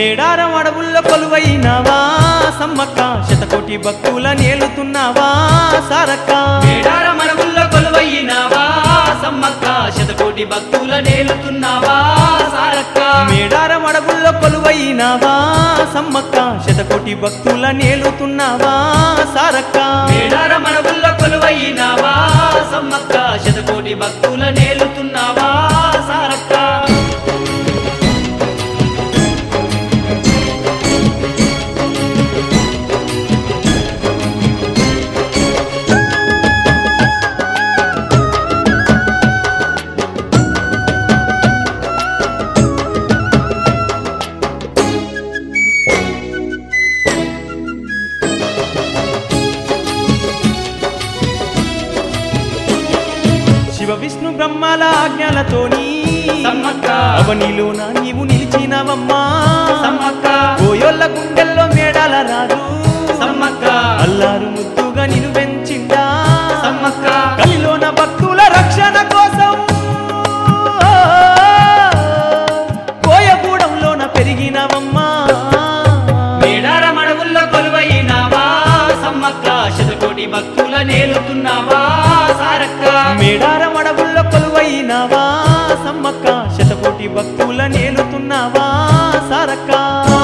మేడారం అడవుల్లో కొలువైనావా సమ్మక్క శతకోటి భక్తుల నేలుతున్నావా సారక్క మేడార మడవుల్లో కొలువయ్యినావా సమ్మక్క శతకోటి భక్తుల నేలుతున్నావా సారక్క మేడారం అడవుల్లో కొలువైనావా సమ్మక్క శతకోటి భక్తుల నేలుతున్నావా సారక్క మేడార మడవుల్లో కొలువయ్యినావా సమ్మక్క శతకోటి భక్తుల నేలుతున్నావా సారక్క శివ విష్ణు బ్రహ్మల ఆజ్ఞలతోని సమ్మక్క అవనిలోన నీవు నిలిచినవమ్మా సమ్మక్క ఓయోళ్ళ గుండెల్లో మేడాల రాజు సమ్మక్క అల్లారు ముద్దుగా నిన్ను పెంచిందా సమ్మక్క కలిలోన భక్తుల రక్షణ కోసం కోయగూడెంలోన పెరిగినవమ్మా మేడార మడవుల్లో కొలువైనావా సమ్మక్క శతకోటి భక్తుల నేలుతున్నావా సారక్క మేడారం అడవుల్లో కొలువైనావా సమ్మక్క శతకోటి భక్తుల నేలుతున్నావా సారక్క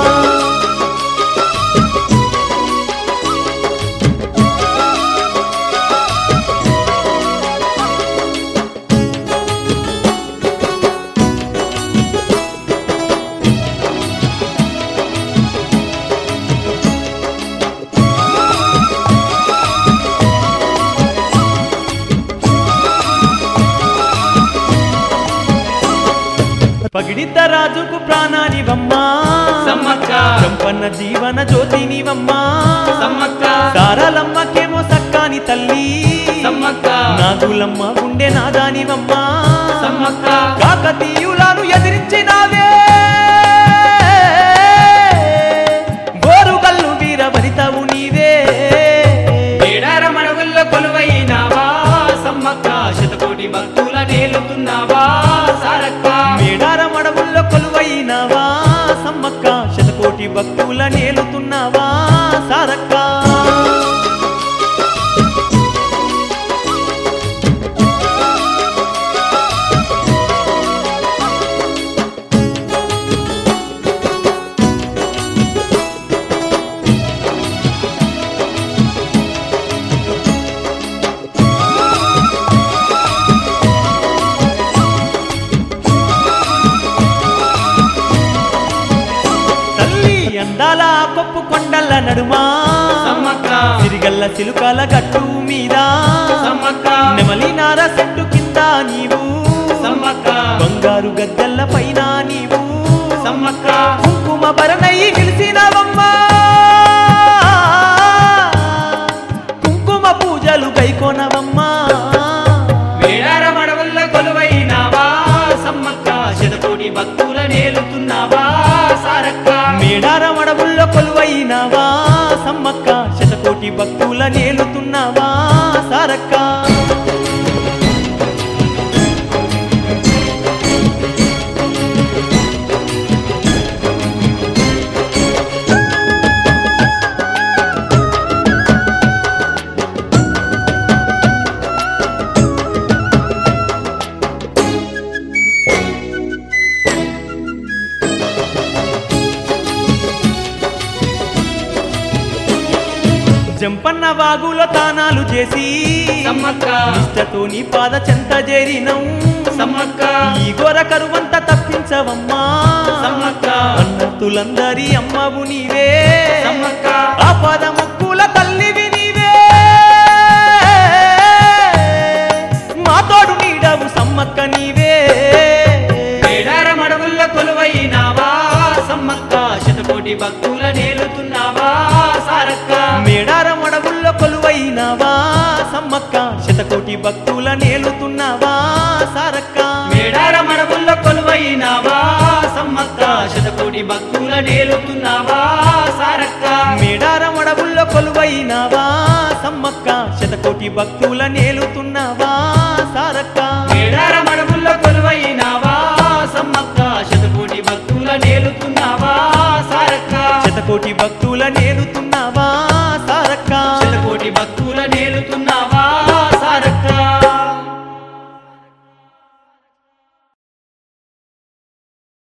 పగిడిద్ద రాజుకు ప్రాణానివమ్మా సమ్మక్క చంపన్న జీవన జ్యోతినివమ్మా సమ్మక్క సారలమ్మకేమో సక్కాని తల్లి సమ్మక్క నాగులమ్మ గుండె నాదానివమ్మా సమ్మక్క కాకతీయులను ఎదిరించినావే గోరుగల్లు వీర వనితవు నీవే మేడార మడవుల్లో కొలువైనావా సమ్మక్క శతకోటి భక్తుల నేలుతున్నావా సారక్క మేడారం అడవుల్లో కొలువైనావా సమ్మక్క శతకోటి భక్తుల నేలుతున్నావా సారక్క తల్లి అందాల కొప్పు కొండల నడుమా సమ్మక్క సిరిగల్ల సిలుకల గట్టు మీద సమ్మక్క నెమలి నార చెట్టు కింద నీవు సమ్మక్క బంగారు గద్దెల్ల పైన నీవు సమ్మక్క కుంకుమ భరణయి నిలిసినవమ్మా కుంకుమ పూజలు గైకొనవమ్మా మేడార మడవుల్లో కొలువైనావా సమ్మక్క శతకోటి భక్తుల నేలుతున్నావా సారక్క మేడారం అడవుల్లో కొలువైనావా సమ్మక్క శతకోటి భక్తుల నేలుతున్నావా సారక్క జంపన్న వాగులో తానాలు చేసి సమ్మక్క నిష్టతో నీ పాద చెంత చేరినం సమ్మక్క ఈ గోర కరువంత తప్పించవమ్మా సమ్మక్క అన్నతులందరి అమ్మవు నీవే సమ్మక్క ఆపద ముక్కుల తల్లివి నీవే మా తోడు నీడవు సమ్మక్క నీవే మేడార మడవుల్లో కొలువైనావా సమ్మక్క శతకోటి భక్తుల నేలుతున్నావా సారక్క మేడారం అడవుల్లో కొలువైనావా సమ్మక్క శతకోటి భక్తుల నేలుతున్నావా సారక్క మేడార మడవుల్లో కొలువైనావా సమ్మక్క శతకోటి భక్తుల నేలుతున్నావా సారక్క మేడారం అడవుల్లో కొలువైనావా సమ్మక్క శతకోటి భక్తుల నేలుతున్నావా సారక్క మేడార మడవుల్లో కొలువైనావా సమ్మక్క శతకోటి భక్తుల నేలుతున్నావా సారక్క శతకోటి భక్తుల నేలుతున్న